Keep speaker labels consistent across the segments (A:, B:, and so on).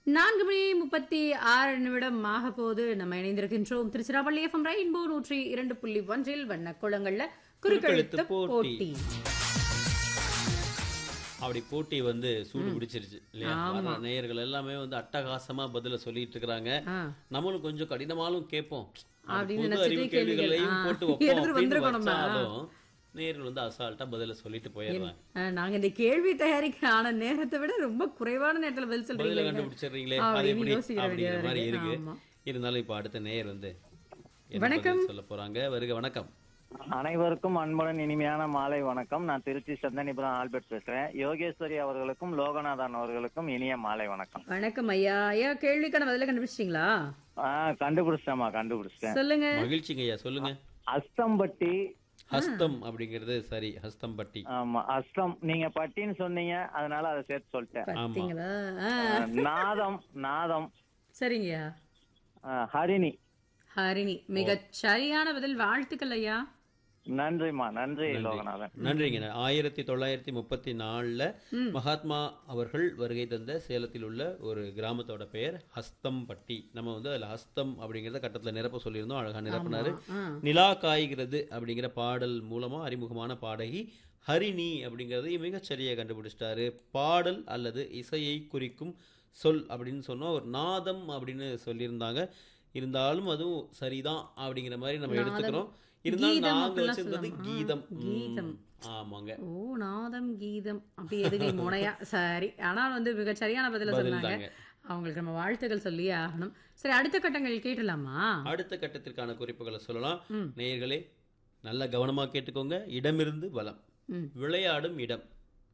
A: நான்கு மணி முப்பத்தி ஆறு நிமிடம் ஆக போது நம்ம இணைந்திருக்கின்றோம் திருச்சிராப்பள்ளி எஃப்எம் ரெயின்போ நூற்றி இரண்டு புள்ளி ஒன்றில் வண்ண குளங்கள்ல குறுக்கெழுத்து
B: குறுக்கெழுத்து
A: போட்டி
B: அப்படி போட்டி வந்து சூடு பிடிச்சிருச்சு இல்லையா வர நேயர்கள் எல்லாமே வந்து அட்டகாசமா பதில சொல்லிட்டு இருக்கிறாங்க
A: ஆ.
B: நம்மளும் கொஞ்சம் கடினமாலும் கேட்போம் அது
A: அப்படின்னு
B: பொது
A: நினைச்சிட்டு
B: அறிவு
A: கேள்விகள்,
B: கேள்விகளையும்
A: ஆ,
B: போட்டு வைப்போம்
A: எடுத்துட்டு
B: அப்படின்னு
A: வந்திருக்கோம் நம்ம.
B: வச்சாலும் நேயர்கள் வந்து அசால்ட்டா பதில சொல்லிட்டு போயிடுறாங்க
A: அஹ், நாங்க இந்த கேள்வி தயாரிக்க ஆன நேரத்தை விட ரொம்ப குறைவான நேரத்துல பதில்
B: பதில
A: சொல்றீங்க
B: கண்டுபிடிச்சிடுறீங்களே அது
A: அப்படின்னு
B: எப்படி
A: யோசிக்கிற
B: அப்படிங்கிற
A: வேண்டியதா
B: மாதிரி
A: இருக்கு.
B: இருக்கு
A: ஆமா.
B: இருந்தாலும் இப்ப அடுத்த நேயர் வந்து என்ன
A: வணக்கம்.
B: பதில் சொல்ல போறாங்க வருக வணக்கம்
C: அனைவருக்கும் அன்புடன் இனிமையான மாலை வணக்கம் நான் திருச்சி சந்தனிபுரம் ஆல்பர்ட் பேசுறேன் யோகேஸ்வரி அவர்களுக்கும் லோகநாதன் அவர்களுக்கும் இனிய மாலை வணக்கம்
A: வணக்கம் ஐயா ஐயா கேள்விக்கான பதில கண்டுபிடிச்சிட்டீங்களா
C: ஆஹ் கண்டுபிடிச்சிட்டேமா கண்டுபிடிச்சிட்டேன்
A: சொல்லுங்க
B: மகிழ்ச்சிங்க ஐயா சொல்லுங்க
C: அஸ்தம்பட்டி
B: ஹஸ்தம் அப்படிங்கிறது சரி ஹஸ்தம் பட்டி
C: ஆமா அஸ்தம் நீங்க பட்டின்னு சொன்னீங்க அதனால அதை சேர்த்து சொல்லிட்டேன்
A: பாத்தீங்களா ஆ,
C: ஆஹ் நாதம் நாதம்
A: சரிங்கய்யா
C: ஆஹ் ஹரிணி
A: ஹரிணி மிகச் சரியான பதில் வாழ்த்துக்கள் ஐயா
C: நன்றிம்மா நன்றி லோகநாதன்
B: நன்றிங்க ஆயிரத்தி தொள்ளாயிரத்தி முப்பத்தி நாலுல மகாத்மா அவர்கள் வருகை தந்த சேலத்தில் உள்ள ஒரு கிராமத்தோட பெயர் ஹஸ்தம்பட்டி நம்ம வந்து அதுல ஹஸ்தம் அப்படிங்கறத கட்டத்துல நிரப்ப சொல்லியிருந்தோம் அழகா நிரப்பினாரு
A: ஆ.
B: நிலா காய்கிறது அப்படிங்கிற பாடல் மூலமா அறிமுகமான பாடகி ஹரிணி அப்படிங்கறதையும் மிகச் சரியா கண்டுபிடிச்சிட்டாரு பாடல் அல்லது இசையை குறிக்கும் சொல் அப்படின்னு சொன்னோம் ஒரு நாதம் அப்படின்னு சொல்லியிருந்தாங்க இருந்தாலும் அதுவும் சரிதான் அப்படிங்கிற மாதிரி நம்ம
A: நாதம்,
B: எடுத்துக்கிறோம் இருந்தாலும்
A: கீதம்
B: நாங்க
A: அப்படிலாம்
B: வச்சிருந்தது
A: சொல்லலாமா?
B: கீதம் ம்,
A: கீதம்.
B: ஆமாங்க
A: ஓ நாதம் கீதம் அப்படி எதுக்கு மோனையா சரி ஆனால் வந்து மிக சரியான பதில
B: பதில்
A: சொன்னாங்க
B: தாங்க.
A: அவங்களுக்கு நம்ம வாழ்த்துக்கள் சொல்லியே ஆகணும் சரி அடுத்த கட்டங்கள் கேட்டலாமா
B: அடுத்த கட்டத்திற்கான குறிப்புகளை சொல்லலாம்
A: ம்.
B: நேயர்களே நல்ல கவனமா கேட்டுக்கோங்க இடமிருந்து வலம்
A: ம்.
B: விளையாடும் இடம்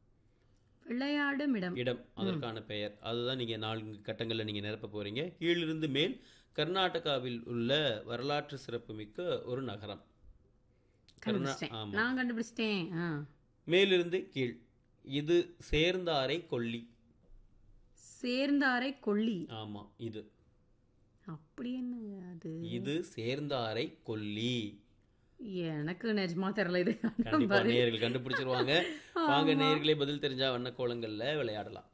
A: விளையாடும் இடம்
B: இடம் அதற்கான பெயர் அதுதான் நீங்க நான்கு கட்டங்கள்ல நீங்க நிரப்ப போறீங்க கீழிருந்து மேல் கர்நாடகாவில் உள்ள வரலாற்று சிறப்புமிக்க ஒரு நகரம் கர்நா-
A: கண்டுபிடிச்சிட்டேன்
B: ஆமா
A: நான் கண்டுபிடிச்சிட்டேன் ஆ.
B: மேலிருந்து கீழ் இது சேர்ந்தாரை கொல்லி
A: சேர்ந்தாரை கொல்லி
B: ஆமா இது
A: அப்படி என்ன அது
B: இது சேர்ந்தாரை கொல்லி
A: எனக்கு நிஜமா தெரியல இது
B: கண்டிப்பா நேயர்கள் கண்டுபிடிச்சிருவாங்க வாங்க நேயர்களே பதில் தெரிஞ்சா வண்ண கோலங்கள்ல விளையாடலாம்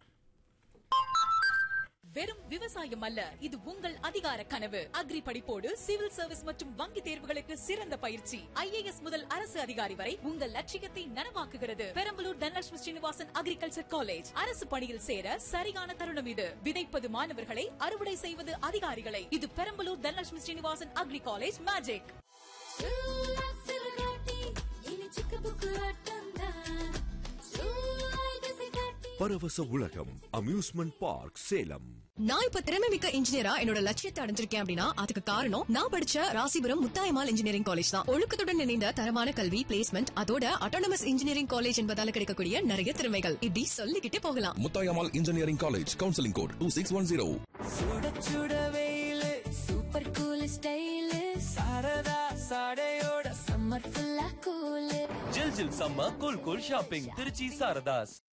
D: வெறும் விவசாயம் அல்ல இது உங்கள் அதிகார கனவு அக்ரி படிப்போடு சிவில் சர்வீஸ் மற்றும் வங்கி தேர்வுகளுக்கு சிறந்த பயிற்சி ஐஏஎஸ் முதல் அரசு அதிகாரி வரை உங்கள் லட்சியத்தை நனவாக்குகிறது பெரம்பலூர் தனலட்சுமி ஸ்ரீனிவாசன் அக்ரிகல்ச்சர் காலேஜ் அரசு பணியில் சேர சரியான தருணம் இது விதைப்பது மாணவர்களை அறுவடை செய்வது அதிகாரிகளை இது Perambalur Dhanalakshmi Srinivasan agri college magic
E: பரவச உலகம் அம்யூஸ்மெண்ட் பார்க் சேலம்
F: நான் இப்ப திறமை மிக்க இன்ஜினியரா என்னோட லட்சியத்தை அடைஞ்சிருக்கேன் அப்படின்னா அதுக்கு காரணம் நான் படிச்ச ராசிபுரம் முத்தாயமால் இன்ஜினியரிங் காலேஜ் தான் ஒழுக்கத்துடன் இணைந்த தரமான கல்வி பிளேஸ்மெண்ட் அதோட அட்டானமஸ் இன்ஜினியரிங் காலேஜ் என்பதால கிடைக்கக்கூடிய நிறைய திறமைகள் இப்படி சொல்லிக்கிட்டே போகலாம்
E: Muthayammal engineering college counselling code two six one zero
G: சுட சுட வெயிலு சூப்பர் கூல் ஸ்டைலு சாரதா சாடையோட சம்மர் ஃபுல்லா கூலு
H: ஜில் ஜில் summer cool cool shopping Trichy Saradhas